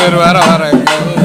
இவர் வேற வேற எங்கேயாவது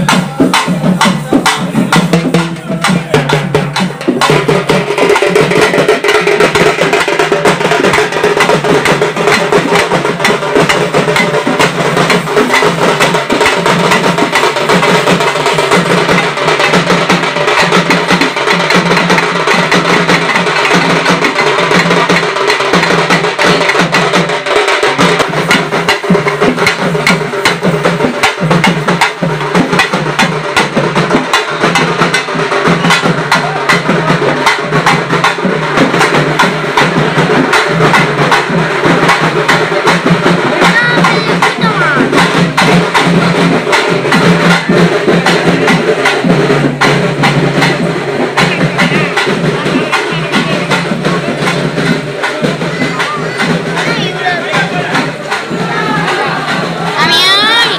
அம்மியாய்.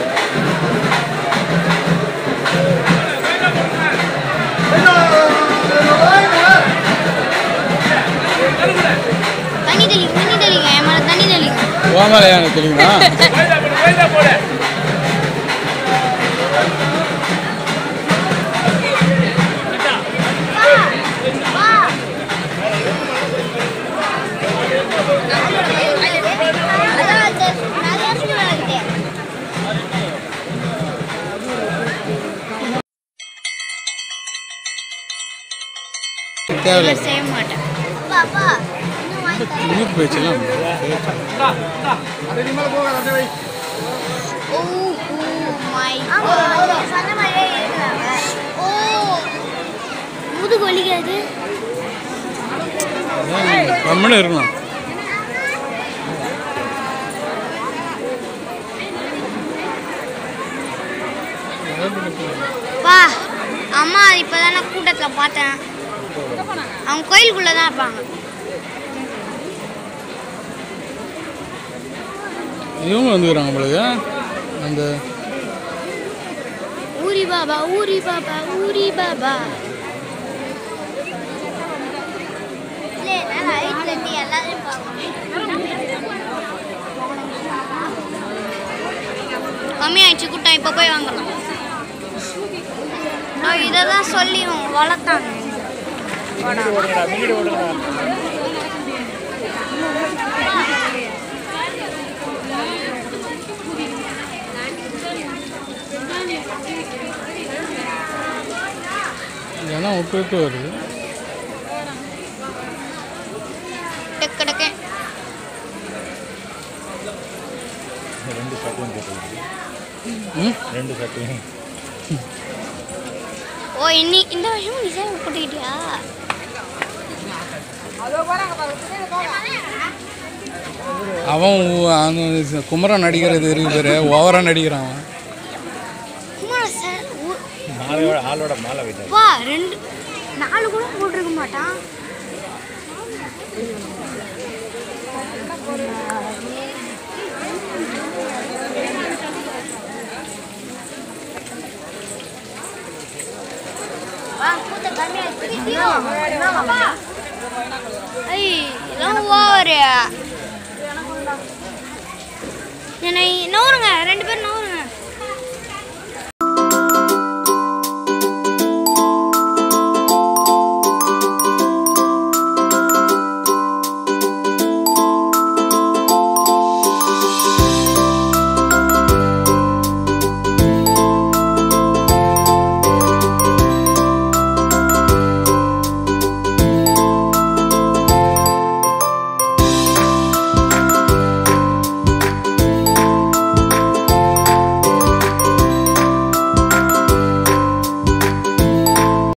தண்ணி தெளிங்க தண்ணி தெளிங்க என் மேல தண்ணி தெளிங்க ஓமலையா எனக்கு தெரியுமா தேவையில்லை செய்ய மாட்டேன் உயிர் போயிடுச்சுலாம் ஓ ஓ மை ஓ முதுகு வலிக்காது கம்முன்னு இருக்கணும் வா அம்மா இப்போதானே கூட்டத்தில் பார்த்தேன் அவங்க கோயிலுக்குள்ளே தான் இருப்பாங்க இவங்க வந்துக்கிறாங்க உங்களுக்கு அந்த ஊரி பாபா ஊரி பாபா ஊரி பாபா கம்மியாயிடுச்சு கூட்டம் இப்போ போய் வாங்கலாம் நான் இதை தான் சொல்லி வளர்த்தாங்க ஏன்னா விட்டு விட்டு வருது டக்கு டக்கு ரெண்டு சட்டையும் போட்டு ம் ரெண்டு சட்டையும் ஓ இன்னி இந்த வருஷமும் டிசைன் போட்டுக்கிட்டியா அவன் உ- அந்த குமரன் நடிக்கிறது இருக்கு பேர் ஓவராக நடிக்கிறான் அவன் குமார் சார் மாலையோட ஆளோட மாலை வைத்தார் வா ரெண்டு நாலு கூட போட்டிருக்க மாட்டான் ஐய் இதெல்லாம் ஓவரு என்னை நவுருங்க ரெண்டு பேரும் நவுருங்க